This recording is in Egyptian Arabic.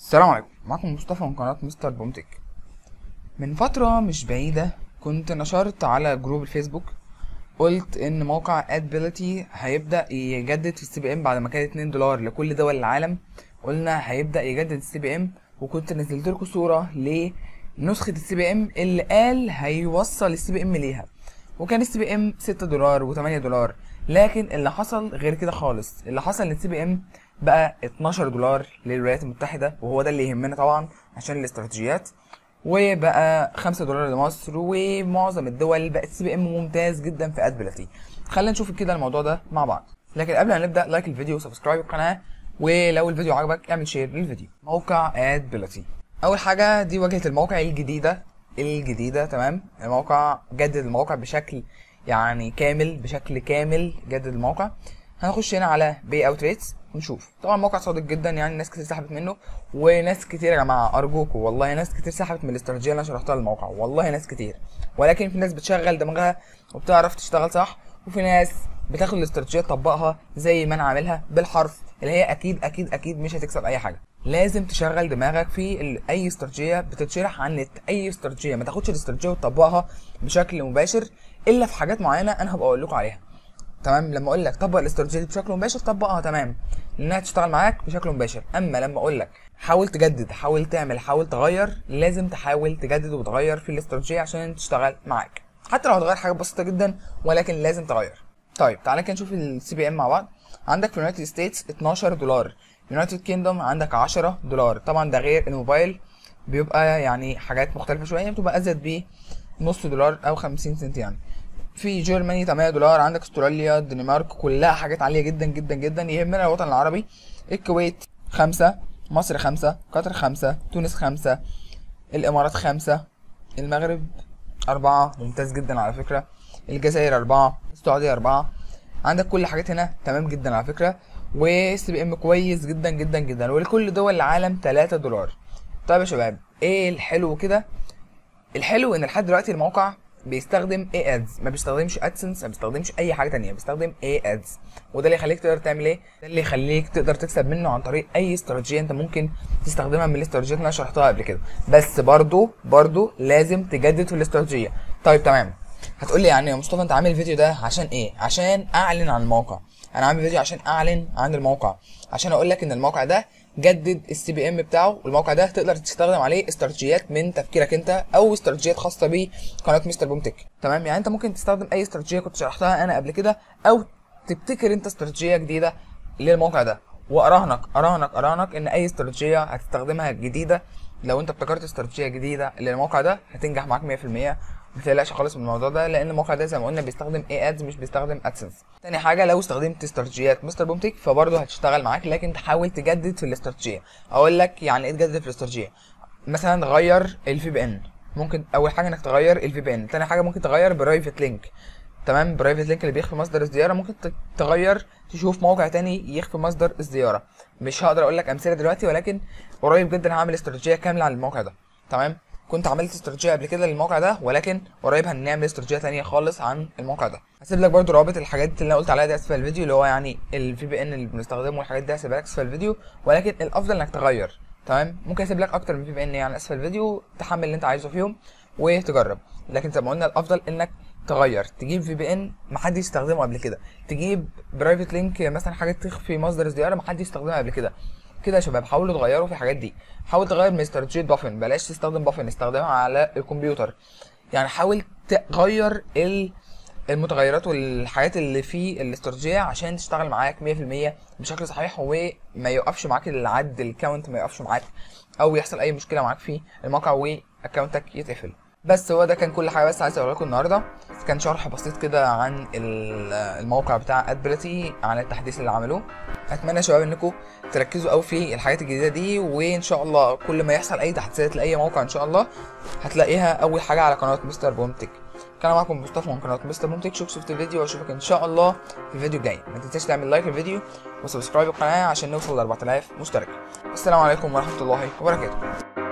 السلام عليكم معكم مصطفى من قناة مستر بومتك من فترة مش بعيدة كنت نشرت على جروب الفيسبوك قلت ان موقع ادبيليتي هيبدأ يجدد في السي بي ام بعد ما كان 2 دولار لكل دول العالم قلنا هيبدأ يجدد السي بي ام وكنت نزلت لكم صورة لنسخة السي بي ام اللي قال هيوصل السي بي ام ليها وكان السي بي ام 6 دولار و8 دولار لكن اللي حصل غير كده خالص اللي حصل ان السي بي ام بقى 12 دولار للولايات المتحدة وهو ده اللي يهمنا طبعا عشان الاستراتيجيات وبقى 5 دولار لمصر ومعظم الدول بقت سي بي ام ممتاز جدا في ادبيلتي خلينا نشوف كده الموضوع ده مع بعض لكن قبل ما نبدا لايك الفيديو وسبسكرايب القناه ولو الفيديو عجبك اعمل شير للفيديو موقع ادبيلتي اول حاجه دي واجهه الموقع الجديده الجديده تمام الموقع جدد الموقع بشكل يعني كامل بشكل كامل جدد الموقع هنخش هنا على بي اوت ريتس ونشوف طبعا موقع صادق جدا يعني ناس كتير سحبت منه وناس كتير يا جماعه ارجوكم والله ناس كتير سحبت من الاستراتيجيه اللي انا شرحتها للموقع والله ناس كتير ولكن في ناس بتشغل دماغها وبتعرف تشتغل صح وفي ناس بتاخد الاستراتيجيه تطبقها زي ما انا عاملها بالحرف اللي هي اكيد اكيد اكيد مش هتكسب اي حاجه لازم تشغل دماغك في ال- اي استراتيجيه بتتشرح على النت اي استراتيجيه ما تاخدش الاستراتيجيه وتطبقها بشكل مباشر الا في حاجات معينه انا هبقى اقول لكم عليها تمام لما اقول لك طبق الاستراتيجيه دي بشكل مباشر طبقها تمام لانها تشتغل معاك بشكل مباشر اما لما اقول لك حاول تجدد حاول تعمل حاول تغير لازم تحاول تجدد وتغير في الاستراتيجيه عشان تشتغل معاك حتى لو هتغير حاجه بسيطه جدا ولكن لازم تغير طيب تعالى كده نشوف السي بي ام مع بعض عندك في اليونايتد ستيتس 12 دولار يونايتد كيندوم عندك 10 دولار طبعا ده غير الموبايل بيبقى يعني حاجات مختلفه شويه بتبقى ازيد ب نص دولار او 50 سنت يعني في جيرماني 8 دولار عندك استراليا الدنمارك كلها حاجات عاليه جدا جدا جدا يهمنا الوطن العربي الكويت خمسة مصر خمسة قطر خمسة تونس خمسة الامارات خمسة المغرب أربعة ممتاز جدا على فكرة الجزائر أربعة السعودية أربعة عندك كل حاجات هنا تمام جدا على فكرة وسي بي ام كويس جدا جدا جدا ولكل دول العالم 3 دولار طيب يا شباب ايه الحلو كده الحلو ان لحد دلوقتي الموقع بيستخدم اي ادز ما بيستخدمش ادسنس ما بيستخدمش اي حاجه تانية بيستخدم اي ادز وده اللي يخليك تقدر تعمل ايه ده اللي يخليك تقدر تكسب منه عن طريق اي استراتيجيه انت ممكن تستخدمها من الاستراتيجيات اللي انا شرحتها قبل كده بس برضو برضو لازم تجدد في الاستراتيجيه طيب تمام هتقول لي يعني يا مصطفى انت عامل الفيديو ده عشان ايه عشان اعلن عن الموقع انا عامل فيديو عشان اعلن عن الموقع عشان اقول لك ان الموقع ده جدد السي بي ام بتاعه والموقع ده تقدر تستخدم عليه استراتيجيات من تفكيرك انت او استراتيجيات خاصه بقناه مستر بومتك تمام يعني انت ممكن تستخدم اي استراتيجيه كنت شرحتها انا قبل كده او تبتكر انت استراتيجيه جديده للموقع ده واراهنك اراهنك اراهنك ان اي استراتيجيه هتستخدمها جديده لو انت ابتكرت استراتيجيه جديده للموقع ده هتنجح معاك 100% ما تقلقش خالص من الموضوع ده لان الموقع ده زي ما قلنا بيستخدم اي ادز مش بيستخدم ادسنس تاني حاجه لو استخدمت استراتيجيات مستر بومتك فبرضه هتشتغل معاك لكن تحاول تجدد في الاستراتيجيه اقول لك يعني ايه تجدد في الاستراتيجيه مثلا غير الفي بي ان ممكن اول حاجه انك تغير الفي بي ان تاني حاجه ممكن تغير برايفت لينك تمام برايفت لينك اللي بيخفي مصدر الزياره ممكن ت- تغير تشوف موقع تاني يخفي مصدر الزياره مش هقدر اقول لك امثله دلوقتي ولكن قريب جدا هعمل استراتيجيه كامله عن الموقع ده تمام كنت عملت استراتيجيه قبل كده للموقع ده ولكن قريب هنعمل استراتيجيه تانية خالص عن الموقع ده هسيب لك برضو روابط الحاجات اللي انا قلت عليها دي اسفل الفيديو اللي هو يعني الفي بي ان اللي بنستخدمه والحاجات دي هسيبها لك اسفل الفيديو ولكن الافضل انك تغير تمام ممكن اسيب لك اكتر من في بي ان يعني اسفل الفيديو تحمل اللي انت عايزه فيهم وتجرب لكن زي ما قلنا الافضل انك تغير تجيب في بي ان محدش استخدمه قبل كده تجيب برايفت لينك مثلا حاجه تخفي مصدر الزياره محدش استخدمها قبل كده كده يا شباب حاولوا تغيروا في الحاجات دي حاول تغير من استراتيجيه بافن بلاش تستخدم بافن استخدمها على الكمبيوتر يعني حاول تغير ال المتغيرات والحاجات اللي في الاستراتيجيه عشان تشتغل معاك 100% بشكل صحيح وما يوقفش معاك العد الكاونت ما يوقفش معاك او يحصل اي مشكله معاك في الموقع واكونتك يتقفل بس هو ده كان كل حاجه بس عايز اقول لكم النهارده كان شرح بسيط كده عن ال- الموقع بتاع ادبيلتي عن التحديث اللي عملوه اتمنى يا شباب انكم تركزوا قوي في الحاجات الجديده دي وان شاء الله كل ما يحصل اي تحديثات لاي موقع ان شاء الله هتلاقيها اول حاجه على قناه مستر بومتك كان معاكم مصطفى من قناه مستر بومتك شوف شفت الفيديو واشوفك ان شاء الله في الفيديو الجاي ما تنساش تعمل لايك للفيديو وسبسكرايب القناه عشان نوصل ل 4000 مشترك السلام عليكم ورحمه الله وبركاته